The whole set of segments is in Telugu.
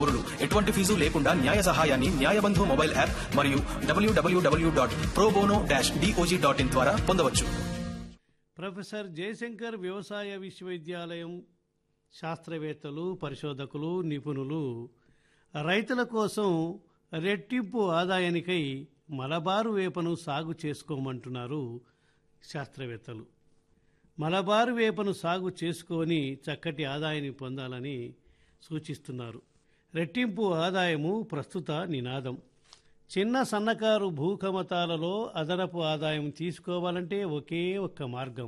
పౌరులు ఎటువంటి ఫీజు లేకుండా న్యాయ సహాయాన్ని న్యాయబంధు మొబైల్ యాప్ మరియు WWW dot probono dash DOJ dot in ద్వారా పొందవచ్చు ప్రొఫెసర్ జయశంకర్ వ్యవసాయ విశ్వవిద్యాలయం శాస్త్రవేత్తలు పరిశోధకులు నిపుణులు రైతుల కోసం రెట్టింపు ఆదాయానికై మలబారు వేపను సాగు చేసుకోమంటున్నారు శాస్త్రవేత్తలు మలబారు వేపను సాగు చేసుకొని చక్కటి ఆదాయాన్ని పొందాలని సూచిస్తున్నారు రెట్టింపు ఆదాయము ప్రస్తుత నినాదం చిన్న సన్నకారు భూకమతాలలో అదనపు ఆదాయం తీసుకోవాలంటే ఒకే ఒక్క మార్గం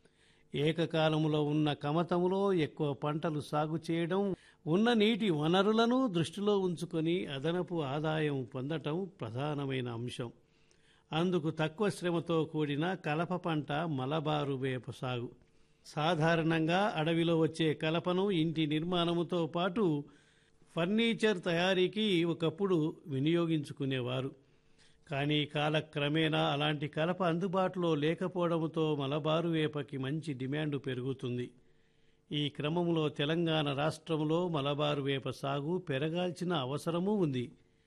ఏకకాలములో ఉన్న కమతములో ఎక్కువ పంటలు సాగు చేయడం ఉన్న నీటి వనరులను దృష్టిలో ఉంచుకొని అదనపు ఆదాయం పొందటం ప్రధానమైన అంశం అందుకు తక్కువ శ్రమతో కూడిన కలప పంట మలబారు వేప సాగు సాధారణంగా అడవిలో వచ్చే కలపను ఇంటి నిర్మాణముతో పాటు ఫర్నిచర్ తయారీకి ఒకప్పుడు వినియోగించుకునేవారు కానీ కాలక్రమేణా అలాంటి కలప అందుబాటులో లేకపోవడంతో మలబారు వేపకి మంచి డిమాండ్ పెరుగుతుంది ఈ క్రమంలో తెలంగాణ రాష్ట్రంలో మలబారు వేప సాగు పెరగాల్సిన అవసరమూ ఉంది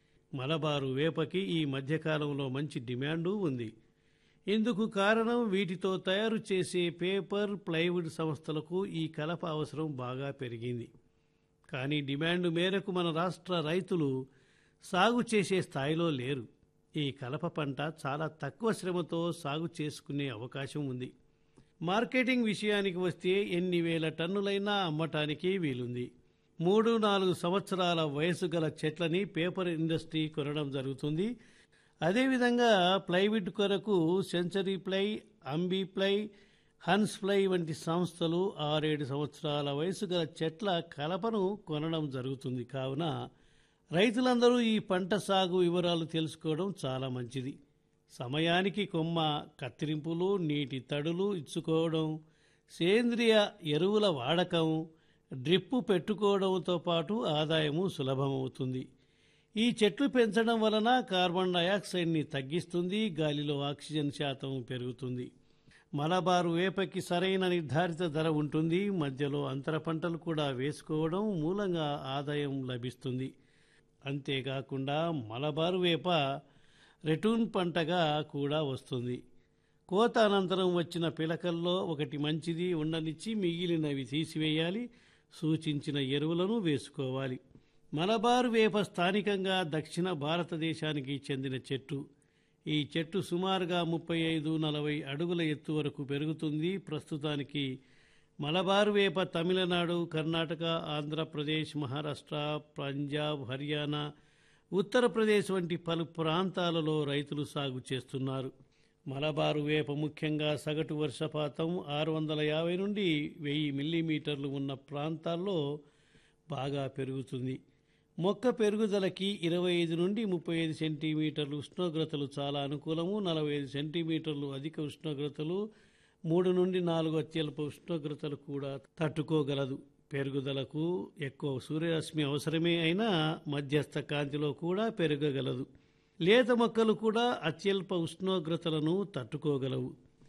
మలబారు వేపకి ఈ మధ్యకాలంలో మంచి డిమాండు ఉంది ఇందుకు కారణం వీటితో తయారు చేసే పేపర్ ప్లైవుడ్ సంస్థలకు ఈ కలప అవసరం బాగా పెరిగింది కానీ డిమాండ్ మేరకు మన రాష్ట్ర రైతులు సాగు చేసే స్థాయిలో లేరు ఈ కలప పంట చాలా తక్కువ శ్రమతో సాగు చేసుకునే అవకాశం ఉంది మార్కెటింగ్ విషయానికి వస్తే ఎన్ని వేల టన్నులైనా అమ్మటానికి వీలుంది మూడు నాలుగు సంవత్సరాల వయసు గల చెట్లని పేపర్ ఇండస్ట్రీ కొనడం జరుగుతుంది అదేవిధంగా ప్లైవుడ్ కొరకు సెంచరీ ప్లై అంబీ ప్లై హన్స్ ఫ్లై వంటి సంస్థలు ఆరేడు సంవత్సరాల వయసు గల చెట్ల కలపను కొనడం జరుగుతుంది కావున రైతులందరూ ఈ పంట సాగు వివరాలు తెలుసుకోవడం చాలా మంచిది సమయానికి కొమ్మ కత్తిరింపులు నీటి తడులు ఇచ్చుకోవడం సేంద్రియ ఎరువుల వాడకం డ్రిప్పు పెట్టుకోవడంతో పాటు ఆదాయము సులభమవుతుంది ఈ చెట్లు పెంచడం వలన కార్బన్ డయాక్సైడ్ని తగ్గిస్తుంది గాలిలో ఆక్సిజన్ శాతం పెరుగుతుంది మలబారు వేపకి సరైన నిర్ధారిత ధర ఉంటుంది మధ్యలో అంతర పంటలు కూడా వేసుకోవడం మూలంగా ఆదాయం లభిస్తుంది అంతేకాకుండా మలబారు వేప రెటూన్ పంటగా కూడా వస్తుంది కోత అనంతరం వచ్చిన పిలకల్లో ఒకటి మంచిది ఉండనిచ్చి మిగిలినవి తీసివేయాలి సూచించిన ఎరువులను వేసుకోవాలి మలబారు వేప స్థానికంగా దక్షిణ భారతదేశానికి చెందిన చెట్టు ఈ చెట్టు సుమారుగా ముప్పై ఐదు నలభై అడుగుల ఎత్తు వరకు పెరుగుతుంది ప్రస్తుతానికి మలబారు వేప తమిళనాడు కర్ణాటక ఆంధ్రప్రదేశ్ మహారాష్ట్ర పంజాబ్ హర్యానా ఉత్తరప్రదేశ్ వంటి పలు ప్రాంతాలలో రైతులు సాగు చేస్తున్నారు మలబారు వేప ముఖ్యంగా సగటు వర్షపాతం ఆరు వందల యాభై నుండి వెయ్యి మిల్లీమీటర్లు ఉన్న ప్రాంతాల్లో బాగా పెరుగుతుంది మొక్క పెరుగుదలకి ఇరవై ఐదు నుండి ముప్పై ఐదు సెంటీమీటర్లు ఉష్ణోగ్రతలు చాలా అనుకూలము నలభై ఐదు సెంటీమీటర్లు అధిక ఉష్ణోగ్రతలు మూడు నుండి నాలుగు అత్యల్ప ఉష్ణోగ్రతలు కూడా తట్టుకోగలదు పెరుగుదలకు ఎక్కువ సూర్యరశ్మి అవసరమే అయినా మధ్యస్థ కాంతిలో కూడా పెరగగలదు లేత మొక్కలు కూడా అత్యల్ప ఉష్ణోగ్రతలను తట్టుకోగలవు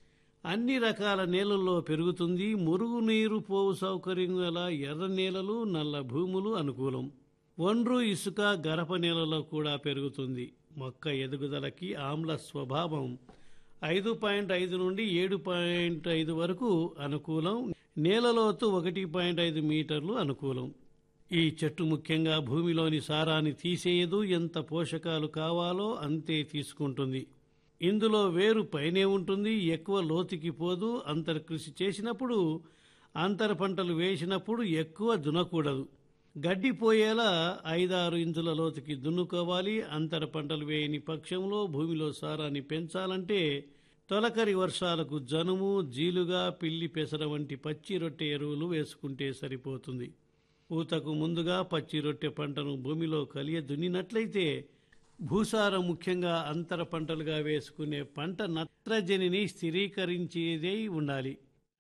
అన్ని రకాల నేలల్లో పెరుగుతుంది మురుగునీరు పోవు సౌకర్యం గల ఎర్ర నేలలు నల్ల భూములు అనుకూలం ఒండ్రు ఇసుక గరప నేలలో కూడా పెరుగుతుంది మొక్క ఎదుగుదలకి ఆమ్ల స్వభావం ఐదు పాయింట్ ఐదు నుండి ఏడు పాయింట్ ఐదు వరకు అనుకూలం నేలలోతు ఒకటి పాయింట్ ఐదు మీటర్లు అనుకూలం ఈ చెట్టు ముఖ్యంగా భూమిలోని సారాన్ని తీసేయదు ఎంత పోషకాలు కావాలో అంతే తీసుకుంటుంది ఇందులో వేరు పైనే ఉంటుంది ఎక్కువ లోతుకి పోదు అంతర్కృషి చేసినప్పుడు అంతర పంటలు వేసినప్పుడు ఎక్కువ దున్నకూడదు గడ్డి పోయేలా ఐదారు ఇంచుల లోతుకి దున్నుకోవాలి అంతర పంటలు వేయని పక్షంలో భూమిలో సారాన్ని పెంచాలంటే తొలకరి వర్షాలకు జనుము జీలుగా పిల్లి పెసర వంటి పచ్చి రొట్టె ఎరువులు వేసుకుంటే సరిపోతుంది పూతకు ముందుగా పచ్చి రొట్టె పంటను భూమిలో కలియ దున్నినట్లయితే భూసారం ముఖ్యంగా అంతర పంటలుగా వేసుకునే పంట నత్రజనిని స్థిరీకరించేదే ఉండాలి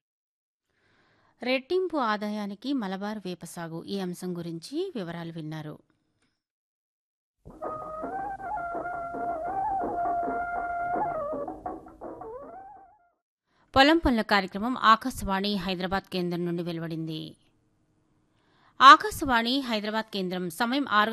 రెట్టింపు ఆదాయానికి మలబార్ వేప సాగు ఈ అంశం గురించి వివరాలు విన్నారు పొలం పనుల కార్యక్రమం ఆకాశవాణి హైదరాబాద్ కేంద్రం నుండి వెలువడింది ఆకాశవాణి హైదరాబాద్ కేంద్రం సమయం ఆరు